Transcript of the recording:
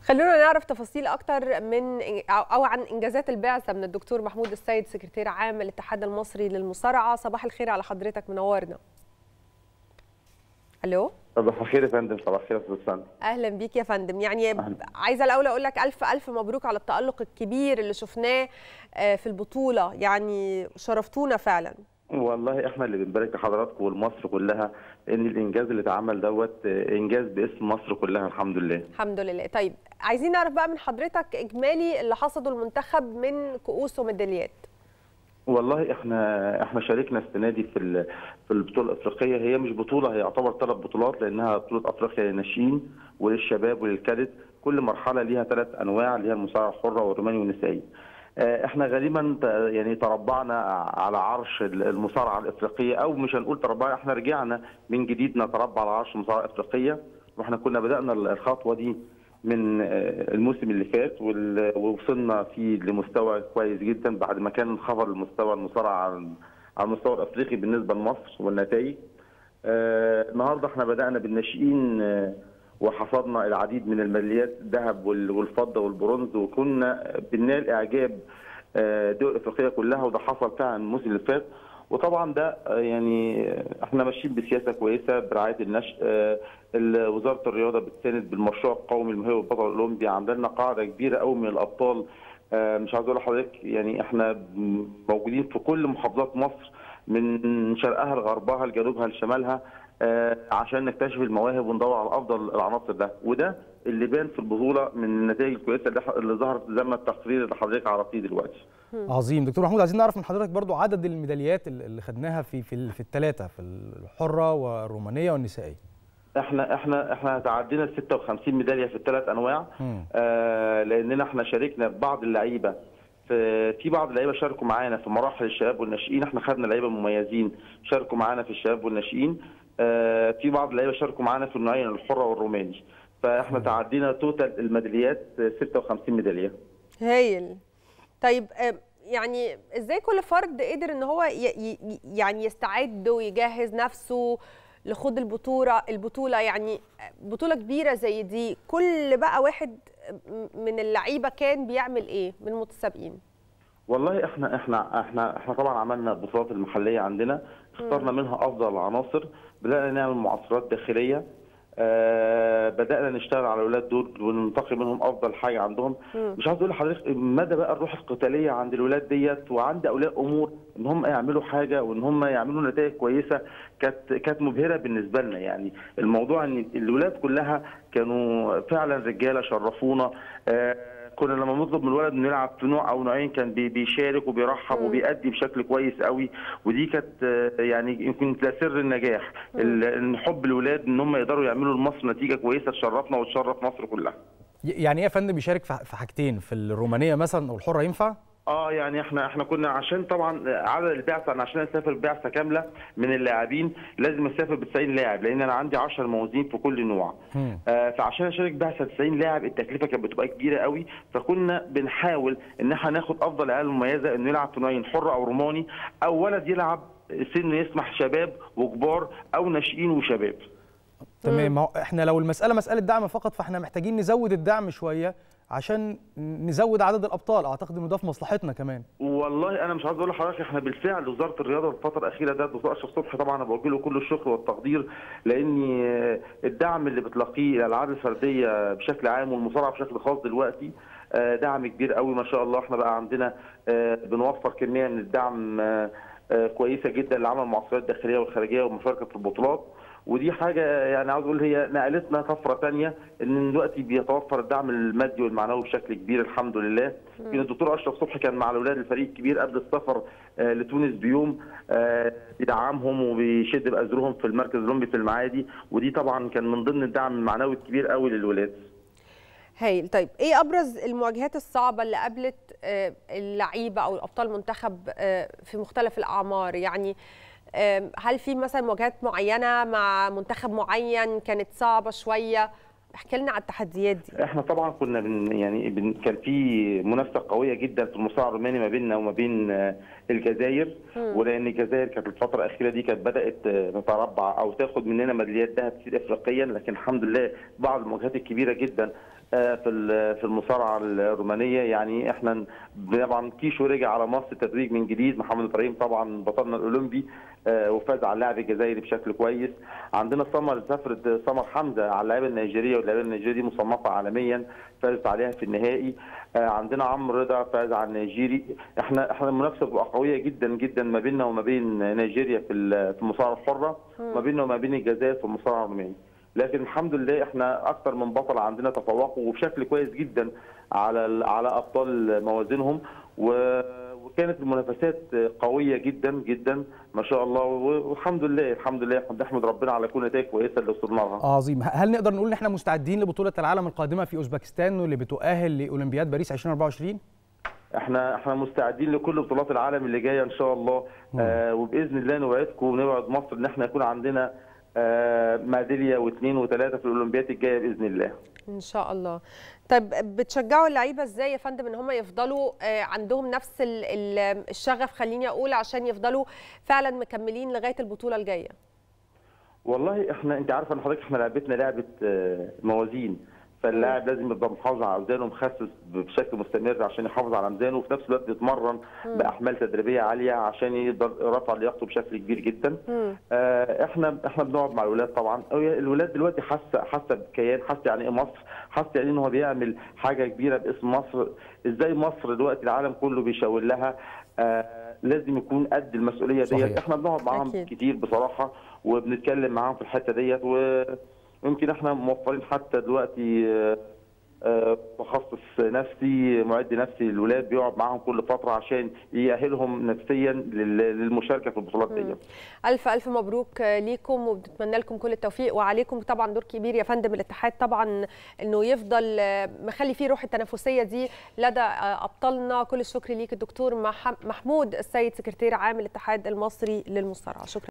خلونا نعرف تفاصيل اكتر من او عن انجازات البعثه من الدكتور محمود السيد سكرتير عام الاتحاد المصري للمصارعه صباح الخير على حضرتك منورنا الو صباح الخير يا فندم صباح الخير يا استاذ سند اهلا بيك يا فندم يعني عايزه الاول اقول لك الف الف مبروك على التالق الكبير اللي شفناه في البطوله يعني شرفتونا فعلا والله احنا اللي بنبارك لحضراتكم ولمصر كلها ان الانجاز اللي اتعمل دوت انجاز باسم مصر كلها الحمد لله الحمد لله طيب عايزين نعرف بقى من حضرتك اجمالي اللي حصده المنتخب من كؤوس وميداليات والله احنا احنا شاركنا السنه دي في في البطوله الافريقيه هي مش بطوله هي يعتبر ثلاث بطولات لانها بطوله افريقيا للناشئين وللشباب وللكادت كل مرحله ليها ثلاث انواع اللي هي المصارعه الحره والروماني والنسائي احنا غالبا يعني تربعنا على عرش المصارعه الافريقيه او مش هنقول تربعنا احنا رجعنا من جديد نتربع على عرش المصارعه الافريقيه واحنا كنا بدانا الخطوه دي من الموسم اللي فات ووصلنا فيه لمستوى كويس جدا بعد ما كان انخفض المستوى المصارعه على المستوى الافريقي بالنسبه لمصر والنتائج. النهارده احنا بدانا بالناشئين وحصدنا العديد من الميداليات الذهب والفضه والبرونز وكنا بننال اعجاب الدول الافريقيه كلها وده حصل فعلا الموسم اللي فات وطبعا ده يعني احنا ماشيين بسياسه كويسه برعايه النشء وزاره الرياضه بتساند بالمشروع القومي المهيب والبطل الاولمبي عامله لنا قاعده كبيره قوي من الابطال مش عايز اقول لحضرتك يعني احنا موجودين في كل محافظات مصر من شرقها لغربها لجنوبها لشمالها عشان نكتشف المواهب وندور على افضل العناصر ده وده اللي بان في البطوله من النتائج الكويسه اللي ظهرت زي ما التقرير اللي حضرتك عرفتيه دلوقتي. عظيم دكتور محمود عايزين نعرف من حضرتك برضو عدد الميداليات اللي خدناها في في, في الثلاثه في الحره والرومانيه والنسائيه. احنا احنا احنا تعدينا 56 ميداليه في الثلاث انواع آه لاننا احنا شاركنا بعض اللعيبه في في بعض اللعيبه شاركوا معانا في مراحل الشباب والناشئين احنا خدنا لعيبه مميزين شاركوا معانا في الشباب والناشئين آه في بعض اللعيبه شاركوا معانا في النوعين الحره والروماني فاحنا تعدينا توتال الميداليات 56 ميداليه هايل طيب يعني ازاي كل فرد قدر ان هو يعني يستعد ويجهز نفسه لخوض البطوله البطوله يعني بطوله كبيره زي دي كل بقى واحد من اللعيبه كان بيعمل ايه من المتسابقين والله احنا احنا احنا احنا طبعا عملنا البطولات المحليه عندنا اخترنا منها افضل العناصر بدانا نعمل معسكرات داخليه آه بدانا نشتغل على الاولاد دول وننتقي منهم افضل حاجه عندهم م. مش عايز اقول لحضرتك مدى بقى الروح القتاليه عند الاولاد ديت وعند اولياء امور ان هم يعملوا حاجه وان هم يعملوا نتائج كويسه كانت كانت مبهره بالنسبه لنا يعني الموضوع ان الاولاد كلها كانوا فعلا رجاله شرفونا آه كنا لما نطلب من الولد انه يلعب في نوع او نوعين كان بيشارك وبيرحب وبيأدي بشكل كويس قوي ودي كانت يعني يمكن سر النجاح ان حب الولاد ان هم يقدروا يعملوا لمصر نتيجه كويسه تشرفنا وتشرف مصر كلها. يعني ايه يا فندم يشارك في حاجتين في الرومانيه مثلا او الحره ينفع؟ اه يعني احنا احنا كنا عشان طبعا عدد البعثه انا عشان اسافر بعثه كامله من اللاعبين لازم اسافر ب 90 لاعب لان انا عندي 10 موازين في كل نوع آه فعشان اشارك بعثه 90 لاعب التكلفه كانت بتبقى كبيره قوي فكنا بنحاول ان احنا ناخد افضل عيال مميزه انه يلعب في نوعين حر او روماني او ولد يلعب سن يسمح شباب وكبار او ناشئين وشباب تمام احنا لو المساله مساله دعم فقط فاحنا محتاجين نزود الدعم شويه عشان نزود عدد الابطال اعتقد انه ده في مصلحتنا كمان والله انا مش عايز اقول لحضرتك احنا بالفعل وزاره الرياضه في الفتره الاخيره ده الدكتور اشرف صبحي طبعا انا بوجه له كل الشكر والتقدير لان الدعم اللي بتلاقيه الالعاب الفرديه بشكل عام والمصارعه بشكل خاص دلوقتي دعم كبير قوي ما شاء الله احنا بقى عندنا بنوفر كميه من الدعم كويسه جدا لعمل المعسكرات الداخليه والخارجيه والمشاركه في البطولات ودي حاجه يعني عاوز اقول هي نقلتنا طفره ثانيه ان دلوقتي بيتوفر الدعم المادي والمعنوي بشكل كبير الحمد لله يمكن الدكتور اشرف صبحي كان مع الاولاد الفريق الكبير قبل السفر لتونس بيوم بيدعمهم وبيشد بازرهم في المركز الاولمبي في المعادي ودي طبعا كان من ضمن الدعم المعنوي الكبير قوي للولاد هايل طيب ايه ابرز المواجهات الصعبه اللي قابلت اللعيبه او الابطال المنتخب في مختلف الاعمار يعني هل في مثلا مواجهات معينه مع منتخب معين كانت صعبه شويه احكي لنا على التحديات دي احنا طبعا كنا بن يعني بن كان في منافسه قويه جدا في المصارعه الروماني ما بيننا وما بين الجزائر ولان الجزائر كانت الفتره الاخيره دي كانت بدات تتربع او تاخد مننا ميداليات ذهب كتير افريقيا لكن الحمد لله بعض المواجهات الكبيره جدا في في المصارعه الرومانيه يعني احنا طبعا كيشو رجع على مصر تدريج من جديد محمد ابراهيم طبعا بطلنا الاولمبي وفاز على اللاعب الجزائري بشكل كويس عندنا سمر سافرت سمر حمزه على اللعيبه النيجيريه واللعيبه النيجيريه دي مصنفه عالميا فازت عليها في النهائي عندنا عمرو رضا فاز على النيجيري احنا احنا المنافسه بتبقى قويه جدا جدا ما بيننا وما بين نيجيريا في المصارعه الحره ما بيننا وما بين الجزائر في المصارعه الرومانيه لكن الحمد لله احنا اكثر من بطل عندنا تفوقوا وبشكل كويس جدا على على ابطال موازينهم وكانت المنافسات قويه جدا جدا ما شاء الله والحمد لله الحمد لله نحمد ربنا على كل نتائج كويسه اللي وصلنا لها. عظيم هل نقدر نقول ان احنا مستعدين لبطوله العالم القادمه في اوزبكستان واللي بتؤهل لاولمبياد باريس 2024 احنا احنا مستعدين لكل بطولات العالم اللي جايه ان شاء الله آه وباذن الله نوعدكم ونوعد مصر ان احنا يكون عندنا آه ميداليه واثنين وثلاثه في الاولمبياد الجايه باذن الله ان شاء الله طب بتشجعوا اللعيبه ازاي يا فندم ان هم يفضلوا عندهم نفس الشغف خليني اقول عشان يفضلوا فعلا مكملين لغايه البطوله الجايه والله احنا انت عارفه ان حضرتك احنا لعبتنا لعبه موازين فاللاعب لازم يبقى محافظ على اوزانه ومخسس بشكل مستمر عشان يحافظ على ميزانه وفي نفس الوقت يتمرن باحمال تدريبيه عاليه عشان يقدر يرفع لياقته بشكل كبير جدا. آه احنا احنا بنقعد مع الولاد طبعا الولاد دلوقتي حاسه حاسه بكيان حاسه يعني ايه مصر حاسه يعني ان هو بيعمل حاجه كبيره باسم مصر ازاي مصر دلوقتي العالم كله بيشاور لها آه لازم يكون قد المسؤوليه ديت احنا بنقعد معاهم أكيد. كتير بصراحه وبنتكلم معاهم في الحته ديت و يمكن احنا موفرين حتى دلوقتي تخصص نفسي معد نفسي للولاد بيقعد معاهم كل فتره عشان يأهلهم نفسيا للمشاركه في البطولات دي. الف الف مبروك ليكم وبنتمنى لكم كل التوفيق وعليكم طبعا دور كبير يا فندم الاتحاد طبعا انه يفضل مخلي فيه روح التنافسيه دي لدى ابطالنا كل الشكر ليك الدكتور محمود السيد سكرتير عام الاتحاد المصري للمصارعه شكرا